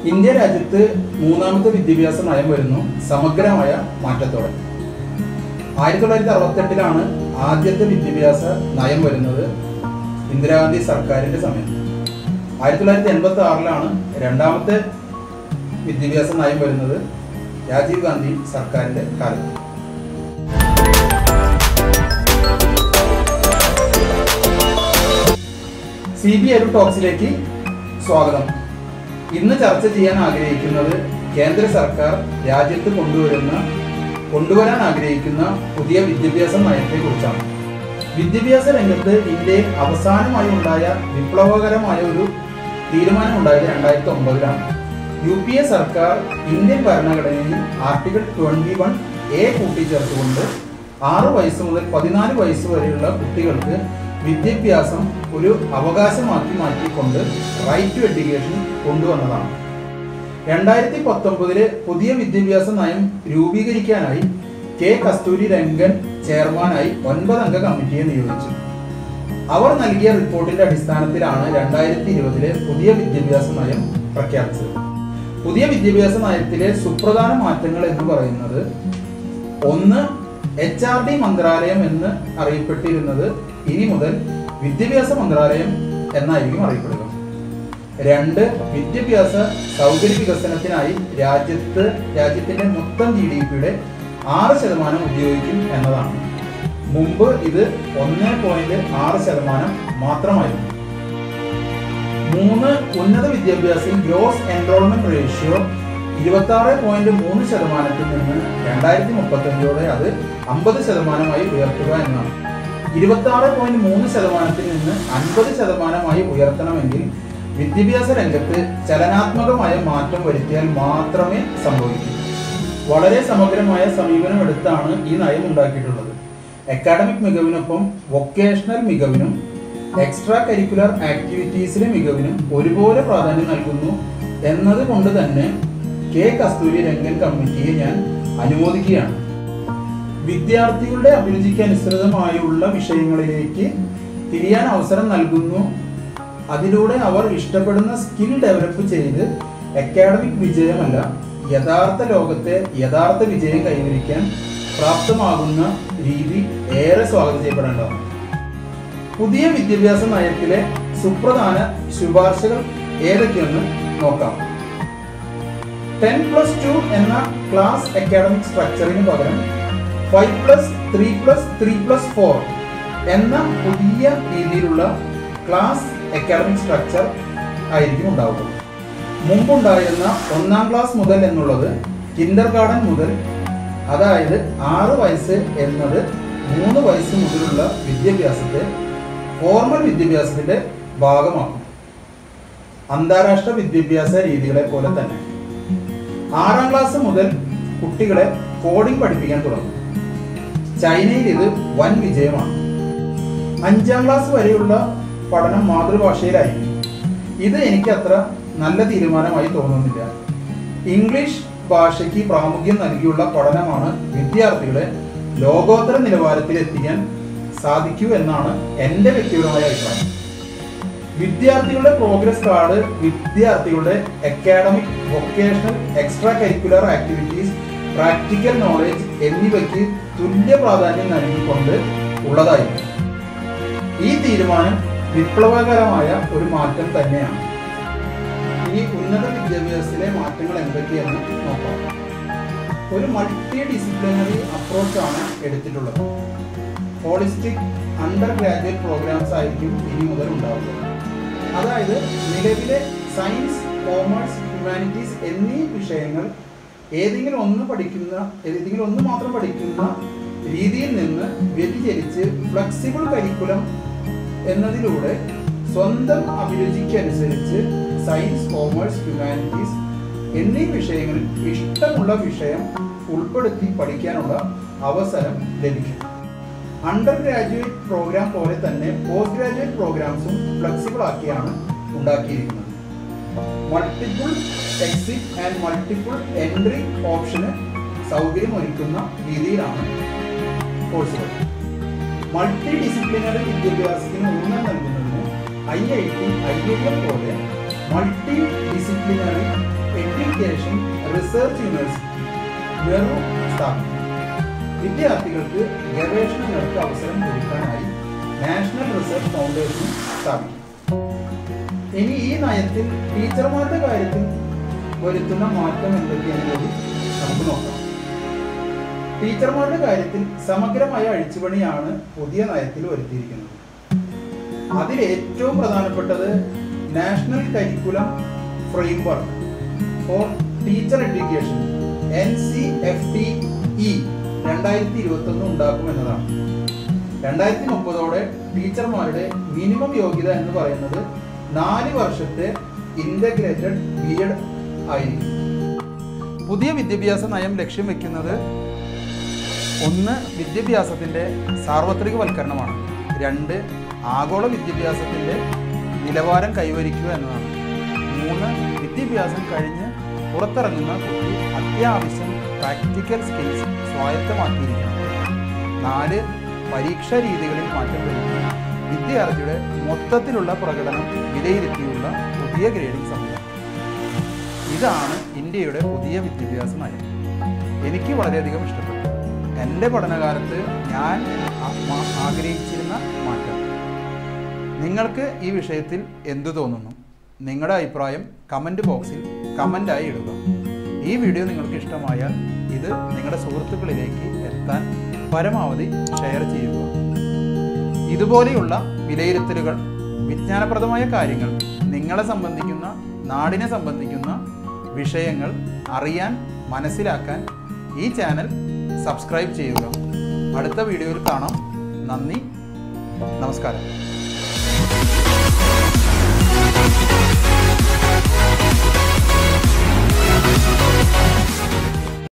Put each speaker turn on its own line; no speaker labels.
India രാജ്യത്ത് മൂന്നാമത്തെ വിദ്യാഭ്യാസ നയം വരുന്നു സമഗ്രമായ മാറ്റത്തോടെ ആയിരത്തി തൊള്ളായിരത്തി അറുപത്തെട്ടിലാണ് ആദ്യത്തെ വിദ്യാഭ്യാസ നയം വരുന്നത് ഇന്ദിരാഗാന്ധി സർക്കാരിന്റെ സമയത്ത് ആയിരത്തി തൊള്ളായിരത്തി എൺപത്തി ആറിലാണ് രണ്ടാമത്തെ വിദ്യാഭ്യാസ നയം വരുന്നത് രാജീവ് ഗാന്ധി സർക്കാരിന്റെ കാലത്ത് സി ബി അരു ടോക്സിലേക്ക് സ്വാഗതം ഇന്ന് ചർച്ച ചെയ്യാൻ ആഗ്രഹിക്കുന്നത് കേന്ദ്ര സർക്കാർ രാജ്യത്ത് കൊണ്ടുവരുന്ന കൊണ്ടുവരാൻ ആഗ്രഹിക്കുന്ന പുതിയ വിദ്യാഭ്യാസ നയത്തെ കുറിച്ചാണ് വിദ്യാഭ്യാസ രംഗത്ത് ഇന്ത്യയിൽ അവസാനമായി ഉണ്ടായ വിപ്ലവകരമായ ഒരു തീരുമാനം ഉണ്ടായത് രണ്ടായിരത്തി ഒമ്പതിലാണ് യു പി എ സർക്കാർ ഇന്ത്യൻ ഭരണഘടനയിൽ ആർട്ടിക്കിൾ ട്വന്റി വൺ എ കൂട്ടിച്ചേർത്തുകൊണ്ട് ആറ് വയസ്സ് മുതൽ പതിനാല് വയസ്സ് വരെയുള്ള കുട്ടികൾക്ക് വിദ്യാഭ്യാസം ഒരു അവകാശമാക്കി മാറ്റിക്കൊണ്ട് റൈറ്റ് ടു എഡ്യൂക്കേഷൻ കൊണ്ടുവന്നതാണ് രണ്ടായിരത്തി പത്തൊമ്പതിലെ പുതിയ വിദ്യാഭ്യാസ നയം രൂപീകരിക്കാനായി കെ കസ്തൂരി രംഗൻ ചെയർമാനായി ഒൻപതംഗ കമ്മിറ്റിയെ നിയോഗിച്ചു അവർ നൽകിയ റിപ്പോർട്ടിന്റെ അടിസ്ഥാനത്തിലാണ് രണ്ടായിരത്തി ഇരുപതിലെ പുതിയ വിദ്യാഭ്യാസ നയം പ്രഖ്യാപിച്ചത് പുതിയ വിദ്യാഭ്യാസ നയത്തിലെ സുപ്രധാന മാറ്റങ്ങൾ എന്ന് പറയുന്നത് ഒന്ന് എച്ച് ആർ ഡി മന്ത്രാലയം എന്ന് അറിയപ്പെട്ടിരുന്നത് ഇനി മുതൽ വിദ്യാഭ്യാസ മന്ത്രാലയം എന്നായിരിക്കും അറിയപ്പെടുക രണ്ട് വിദ്യാഭ്യാസ സൗകര്യ വികസനത്തിനായി രാജ്യത്ത് രാജ്യത്തിന്റെ മൊത്തം ജി ഡി പിയുടെ ആറ് ശതമാനം ഉപയോഗിക്കും എന്നതാണ് മുമ്പ് ഇത് ഒന്ന് പോയിന്റ് ആറ് ശതമാനം മാത്രമായിരുന്നു മൂന്ന് ഉന്നത വിദ്യാഭ്യാസത്തിൽ ഗ്രോസ് എൻറോൾമെന്റ് റേഷ്യോ ഇരുപത്തി ആറ് പോയിന്റ് മൂന്ന് ശതമാനത്തിൽ നിന്ന് രണ്ടായിരത്തി മുപ്പത്തഞ്ചോടെ അത് അമ്പത് ശതമാനമായി ഉയർത്തുക എന്നാണ് ഇരുപത്തി ആറ് പോയിന്റ് മൂന്ന് ശതമാനത്തിൽ നിന്ന് അൻപത് ശതമാനമായി ഉയർത്തണമെങ്കിൽ വിദ്യാഭ്യാസ രംഗത്ത് ചലനാത്മകമായ മാറ്റം വരുത്തിയാൽ മാത്രമേ സംഭവിക്കൂ വളരെ സമഗ്രമായ സമീപനം എടുത്താണ് ഈ നയം ഉണ്ടാക്കിയിട്ടുള്ളത് അക്കാഡമിക് മികവിനൊപ്പം വൊക്കേഷണൽ മികവിനും എക്സ്ട്രാ കരിക്കുലർ ആക്ടിവിറ്റീസിലെ മികവിനും ഒരുപോലെ പ്രാധാന്യം നൽകുന്നു എന്നത് കൊണ്ട് തന്നെ കെ കസ്തൂരി രംഗൻ കമ്മിറ്റിയെ ഞാൻ അനുമോദിക്കുകയാണ് വിദ്യാർത്ഥികളുടെ അഭിരുചിക്ക് അനുസൃതമായുള്ള വിഷയങ്ങളിലേക്ക് തിരിയാൻ അവസരം നൽകുന്നു അതിലൂടെ അവർ ഇഷ്ടപ്പെടുന്ന സ്കിൽ ഡെവലപ്പ് ചെയ്ത് അക്കാഡമിക് വിജയമല്ല യഥാർത്ഥ ലോകത്തെ യഥാർത്ഥ വിജയം കൈവരിക്കാൻ പ്രാപ്തമാകുന്ന രീതി ഏറെ സ്വാഗതം ചെയ്യപ്പെടേണ്ടതാണ് പുതിയ വിദ്യാഭ്യാസ നയത്തിലെ സുപ്രധാന ശുപാർശകൾ ഏതൊക്കെയെന്ന് നോക്കാം ടെൻ പ്ലസ് ടു എന്ന ക്ലാസ് അക്കാഡമിക് സ്ട്രക്ചറിന് പകരം five plus three plus three plus four എന്ന പുതിയ രീതിയിലുള്ള ക്ലാസ് അക്കാഡമിക് സ്ട്രക്ചർ ആയിരിക്കും ഉണ്ടാവുക മുമ്പുണ്ടായിരുന്ന ഒന്നാം ക്ലാസ് മുതൽ എന്നുള്ളത് കിൻഡർ ഗാർഡൻ മുതൽ അതായത് ആറ് വയസ്സ് എന്നത് മൂന്ന് വയസ്സ് മുതലുള്ള വിദ്യാഭ്യാസത്തെ ഫോർമൽ വിദ്യാഭ്യാസത്തിന്റെ ഭാഗമാക്കും അന്താരാഷ്ട്ര വിദ്യാഭ്യാസ രീതികളെ പോലെ തന്നെ ആറാം ക്ലാസ് മുതൽ കുട്ടികളെ കോഡിംഗ് പഠിപ്പിക്കാൻ തുടങ്ങും ചൈനയിൽ ഇത് വൻ വിജയമാണ് അഞ്ചാം ക്ലാസ് വരെയുള്ള പഠനം മാതൃഭാഷയിലായിരിക്കും ഇത് എനിക്ക് അത്ര നല്ല തീരുമാനമായി തോന്നുന്നില്ല ഇംഗ്ലീഷ് ഭാഷയ്ക്ക് പ്രാമുഖ്യം നൽകിയുള്ള പഠനമാണ് വിദ്യാർത്ഥികളെ ലോകോത്തര നിലവാരത്തിൽ എത്തിക്കാൻ സാധിക്കൂ എന്നാണ് എൻ്റെ വ്യക്തിപരമായ അഭിപ്രായം വിദ്യാർത്ഥികളുടെ പ്രോഗ്രസ് കാർഡ് വിദ്യാർത്ഥികളുടെ academic vocational extra curricular activities practical knowledge എന്നിവയ്ക്ക് തുല്യ പ്രാധാന്യം നൽകിക്കൊണ്ട് ഉള്ളതായിരിക്കും ഈ തീരുമാനം വിപ്ലവകരമായ ഒരു മാറ്റം തന്നെയാണ് ഇനി ഉന്നത വിദ്യാഭ്യാസത്തിലെ മാറ്റങ്ങൾ എന്തൊക്കെയെന്ന് നോക്കാം ഒരു മൾട്ടി ഡിസിപ്ലിനറി അപ്രോച്ചാണ് എടുത്തിട്ടുള്ളത് ഹോളിസ്റ്റിക് അണ്ടർ ഗ്രാജുവേറ്റ് പ്രോഗ്രാംസ് ആയിരിക്കും ഇനി മുതൽ ഉണ്ടാവുക അതായത് നിലവിലെ സയൻസ് കോമേഴ്സ് ഹ്യൂമാനിറ്റീസ് എന്നീ വിഷയങ്ങൾ ഏതെങ്കിലും ഒന്ന് പഠിക്കുന്ന ഏതെങ്കിലും ഒന്ന് മാത്രം പഠിക്കുന്ന രീതിയിൽ നിന്ന് വ്യതിചലിച്ച് ഫ്ലെക്സിബിൾ കരിക്കുലം എന്നതിലൂടെ സ്വന്തം അഭിരുചിക്കനുസരിച്ച് സയൻസ് കോമേഴ്സ് ഹ്യൂമാനിറ്റീസ് എന്നീ വിഷയങ്ങളിൽ ഇഷ്ടമുള്ള വിഷയം ഉൾപ്പെടുത്തി പഠിക്കാനുള്ള അവസരം ലഭിക്കും അണ്ടർ ഗ്രാജുവേറ്റ് പ്രോഗ്രാം പോലെ തന്നെ പോസ്റ്റ് ഗ്രാജുവേറ്റ് പ്രോഗ്രാംസും ഫ്ലെക്സിബിൾ ആക്കിയാണ് ഉണ്ടാക്കിയിരിക്കുന്നത് multiple exit and multiple entry ഓപ്ഷന് സൗകര്യമൊരുക്കുന്ന രീതിയിലാണ് കോഴ്സുകൾ മൾട്ടി ഡിസിപ്ലിനറി വിദ്യാഭ്യാസത്തിന് ഊന്നൽ നൽകുന്നതിന് I I T I I M പോലെ multi disciplinary education research university Nehru സ്ഥാപിച്ചു വിദ്യാർത്ഥികൾക്ക് ഗവേഷണങ്ങൾക്ക് അവസരം ഒരുക്കാനായി നാഷണൽ റിസർച്ച് ഫൗണ്ടേഷൻ സ്ഥാപിക്കും ഇനി ഈ നയത്തിൽ ടീച്ചർമാരുടെ കാര്യത്തിൽ വരുത്തുന്ന മാറ്റം എന്തൊക്കെയാണെന്ന് കൂടി നമുക്ക് നോക്കാം ടീച്ചർമാരുടെ കാര്യത്തിൽ സമഗ്രമായ അഴിച്ചുപണിയാണ് പുതിയ നയത്തിൽ വരുത്തിയിരിക്കുന്നത് അതിൽ ഏറ്റവും പ്രധാനപ്പെട്ടത് national curriculum framework for teacher education N C F T E രണ്ടായിരത്തി ഇരുപത്തി ഒന്ന് ഉണ്ടാക്കും എന്നതാണ് രണ്ടായിരത്തി മുപ്പതോടെ ടീച്ചർമാരുടെ മിനിമം യോഗ്യത എന്ന് പറയുന്നത് നാല് വർഷത്തെ ഇന്റഗ്രേറ്റഡ് ബി എഡ് ആയിരിക്കും പുതിയ വിദ്യാഭ്യാസ നയം ലക്ഷ്യം വെക്കുന്നത് ഒന്ന് വിദ്യാഭ്യാസത്തിൻ്റെ സാർവത്രികവൽക്കരണമാണ് രണ്ട് ആഗോള വിദ്യാഭ്യാസത്തിൻ്റെ നിലവാരം കൈവരിക്കുക എന്നതാണ് മൂന്ന് വിദ്യാഭ്യാസം കഴിഞ്ഞ് പുറത്തിറങ്ങുന്ന കുട്ടി അത്യാവശ്യം പ്രാക്ടിക്കൽ സ്കിൽസ് സ്വായത്തമാക്കിയിരിക്കണം നാല് പരീക്ഷാ രീതികളിൽ മാറ്റം വരുത്തി വിദ്യാർത്ഥിയുടെ മൊത്തത്തിലുള്ള പ്രകടനം വിലയിരുത്തിയുള്ള പുതിയ ഗ്രേഡിംഗ് സംവിധാനം ഇതാണ് ഇന്ത്യയുടെ പുതിയ വിദ്യാഭ്യാസ നയം എനിക്ക് വളരെയധികം ഇഷ്ടപ്പെട്ടു എൻ്റെ പഠനകാലത്ത് ഞാൻ ആ- ആ- ആഗ്രഹിച്ചിരുന്ന മാറ്റം നിങ്ങൾക്ക് ഈ വിഷയത്തിൽ എന്തു തോന്നുന്നു നിങ്ങളുടെ അഭിപ്രായം കമൻറ്റ് ബോക്സിൽ കമൻ്റായി ഇടുക ഈ വീഡിയോ നിങ്ങൾക്ക് ഇഷ്ടമായാൽ ഇത് നിങ്ങളുടെ സുഹൃത്തുക്കളിലേക്ക് എത്താൻ പരമാവധി ഷെയർ ചെയ്യുക ഇതുപോലെയുള്ള വിലയിരുത്തലുകൾ വിജ്ഞാനപ്രദമായ കാര്യങ്ങൾ നിങ്ങളെ സംബന്ധിക്കുന്ന നാടിനെ സംബന്ധിക്കുന്ന വിഷയങ്ങൾ അറിയാൻ മനസ്സിലാക്കാൻ ഈ ചാനൽ സബ്സ്ക്രൈബ് ചെയ്യുക അടുത്ത വീഡിയോയിൽ കാണാം നന്ദി നമസ്കാരം